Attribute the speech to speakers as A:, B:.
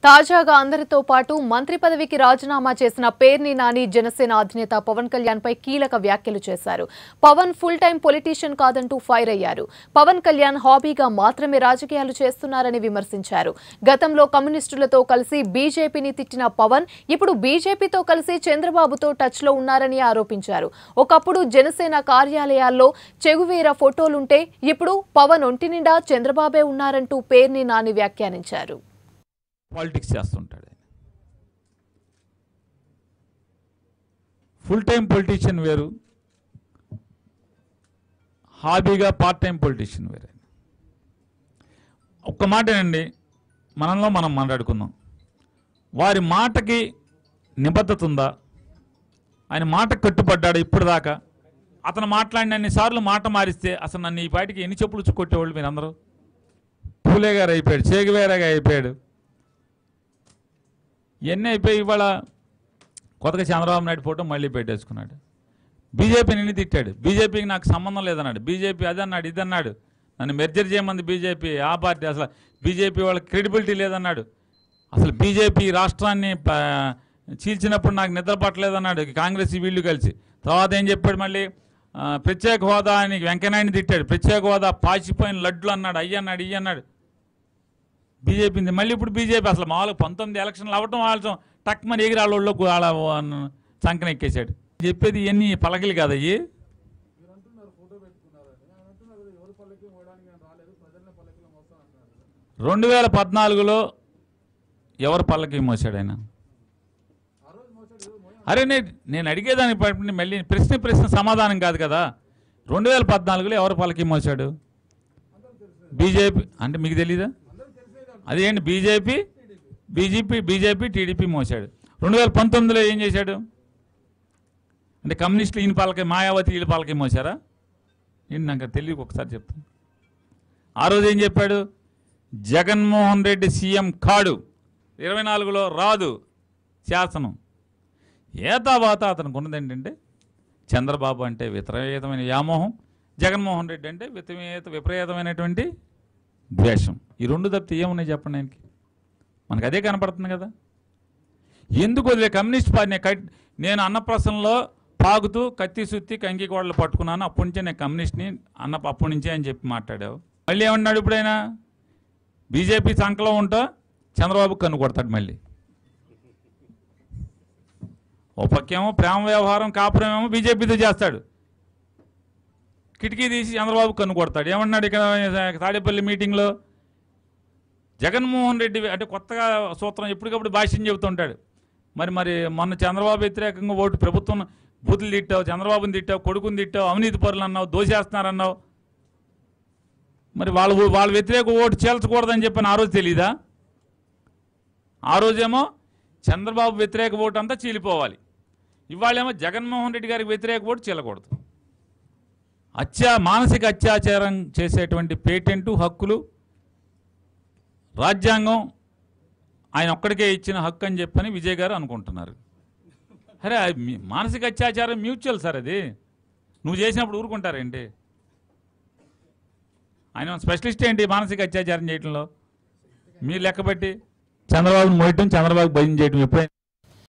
A: తాజాగా అందరితో పాటు మంత్రి పదవికి రాజీనామా చేసిన పేర్ని నాని జనసేన అధినేత పవన్ కళ్యాణ్ పై కీలక వ్యాఖ్యలు చేశారు పవన్ ఫుల్ టైం పొలిటీషియన్ కాదంటూ ఫైర్ అయ్యారు పవన్ కళ్యాణ్ హాబీగా మాత్రమే రాజకీయాలు చేస్తున్నారని విమర్శించారు గతంలో కమ్యూనిస్టులతో కలిసి బీజేపీని తిట్టిన పవన్ ఇప్పుడు బీజేపీతో కలిసి చంద్రబాబుతో టచ్ లో ఉన్నారని ఆరోపించారు ఒకప్పుడు జనసేన కార్యాలయాల్లో చెగువీర ఫోటోలుంటే ఇప్పుడు పవన్ ఒంటి నిండా చంద్రబాబే ఉన్నారంటూ పేర్ని నాని వ్యాఖ్యానించారు
B: పాలిటిక్స్ చేస్తుంటాడు ఆయన ఫుల్ టైం పొలిటీషియన్ వేరు హాబీగా పార్ట్ టైం పొలిటీషియన్ వేరు ఆయన ఒక్క మాటేనండి మనలో మనం మాట్లాడుకుందాం వారి మాటకి నిబద్ధత ఉందా ఆయన మాట కట్టుబడ్డాడు ఇప్పటిదాకా అతను మాట్లాడిన అన్నిసార్లు మాట మారిస్తే అసలు నన్ను ఈ పాటికి ఎన్ని చెప్పులు కొట్టేవాళ్ళు మీరు అందరూ పూలే గారు అయిపోయాడు చేగువేరగా అయిపోయాడు ఇవన్నీ అయిపోయి ఇవాళ కొత్తగా చంద్రబాబు నాయుడు ఫోటో మళ్ళీ పెట్టేసుకున్నాడు బీజేపీని ఎన్ని తిట్టాడు బీజేపీకి నాకు సంబంధం లేదన్నాడు బీజేపీ అది అన్నాడు ఇది అన్నాడు నన్ను మెర్జర్ చేయమంది బీజేపీ ఆ పార్టీ అసలు బీజేపీ వాళ్ళకి క్రెడిబిలిటీ లేదన్నాడు అసలు బీజేపీ రాష్ట్రాన్ని ప- చీల్చినప్పుడు నాకు నిద్ర పట్టలేదన్నాడు కాంగ్రెస్ వీళ్ళు కలిసి తర్వాత ఏం చెప్పాడు మళ్ళీ ఆ, ప్రత్యేక హోదా అని వెంకయ్యనాయుడిని తిట్టాడు ప్రత్యేక హోదా పాచిపోయిన లడ్లు అన్నాడు అయ్యి అన్నాడు ఇయ్యి అన్నాడు బీజేపీ మళ్ళీ ఇప్పుడు బీజేపీ అసలు మామూలుగా పంతొమ్మిది ఎలక్షన్లు అవ్వటం వాళ్ళ టక్ మరి ఎగిరి వాళ్ళ వాళ్ళ సంకన ఎక్కేశాడు చెప్పేది ఇవన్నీ పలకలు కాదయ్యి రెండు వేల పద్నాలుగులో ఎవరు పల్లకి మోసాడు ఆయన అరే నేను నేను అడిగేదానికి పట్టిన మళ్ళీ ప్రశ్న ప్రశ్న సమాధానం కాదు కదా రెండు వేల పద్నాలుగులో ఎవరు పల్లకి మోసాడు బీజేపీ అంటే మీకు తెలీదా అదేంటి బీజేపీ బీజేపీ బీజేపీ టీడీపీ మోసాడు రెండు వేల పంతొమ్మిదిలో ఏం చేశాడు అంటే కమ్యూనిస్టులు ఈయన పాలకి మాయావతి వీళ్ళ పాలకి మోసారా నేను నాకు తెలియదు ఒకసారి చెప్తాను ఆ రోజు ఏం చెప్పాడు జగన్మోహన్ రెడ్డి సీఎం కాడు ఇరవై నాలుగులో రాదు శాసనం ఏతావాత అతనికి ఉన్నది ఏంటంటే చంద్రబాబు అంటే విపరీతమైన వ్యామోహం జగన్మోహన్ రెడ్డి అంటే విపరీత విపరీతమైనటువంటి ద్వేషం ఈ రెండు తప్పితే ఏమున్నాయి చెప్పండి ఆయనకి మనకు అదే కనపడుతుంది కదా ఎందుకు వదిలే కమ్యూనిస్ట్ పార్టీ కట్- నేను అన్నప్రసంలో పాగుతూ కత్తి సుత్తి కంకి కోడలు పట్టుకున్నాను అప్పటి నుంచే నేను కమ్యూనిస్ట్ని అన్న అప్పటి నుంచే అని చెప్పి మాట్లాడావు మళ్ళీ ఏమన్నాడు ఇప్పుడైనా బీజేపీ సంఖలో ఉంటా చంద్రబాబు కన్ను కొడతాడు మళ్ళీ ఓ పక్కేమో ప్రేమ వ్యవహారం కాపురం ఏమో బీజేపీతో చేస్తాడు కిటికీ తీసి చంద్రబాబు కన్ను కొడతాడు ఏమన్నాడు ఇక్కడ తాడేపల్లి మీటింగ్లో జగన్మోహన్ రెడ్డి అంటే కొత్తగా సూత్రం ఎప్పటికప్పుడు భాష్యం చెబుతుంటాడు మరి మరి మొన్న చంద్రబాబు వ్యతిరేకంగా ఓటు ప్రభుత్వం బూతులు తిట్టావు చంద్రబాబుని తిట్టావు కొడుకుని తిట్టావు అవినీతి పరులు అన్నావు దోషేస్తున్నారన్నావు మరి వాళ్ళు వాళ్ళ వ్యతిరేక ఓటు చేల్చకూడదని చెప్పని ఆ రోజు తెలీదా ఆ రోజేమో చంద్రబాబు వ్యతిరేక ఓటు అంతా చీలిపోవాలి ఇవాళేమో జగన్మోహన్ రెడ్డి గారికి వ్యతిరేక ఓటు చీలకూడదు అత్యా మానసిక అత్యాచారం చేసేటువంటి పేటెంటు హక్కులు రాజ్యాంగం ఆయన ఒక్కడికే ఇచ్చిన హక్కు అని చెప్పని విజయ్ గారు అనుకుంటున్నారు అరే అది మీ- మానసిక అత్యాచారం మ్యూచువల్ సార్ అది నువ్వు చేసినప్పుడు ఊరుకుంటారేంటి ఆయన స్పెషలిస్ట్ ఏంటి మానసిక అత్యాచారం చేయటంలో మీరు లెక్కబట్టి చంద్రబాబుని మోయటం చంద్రబాబు భయం చేయటం ఎప్పుడైనా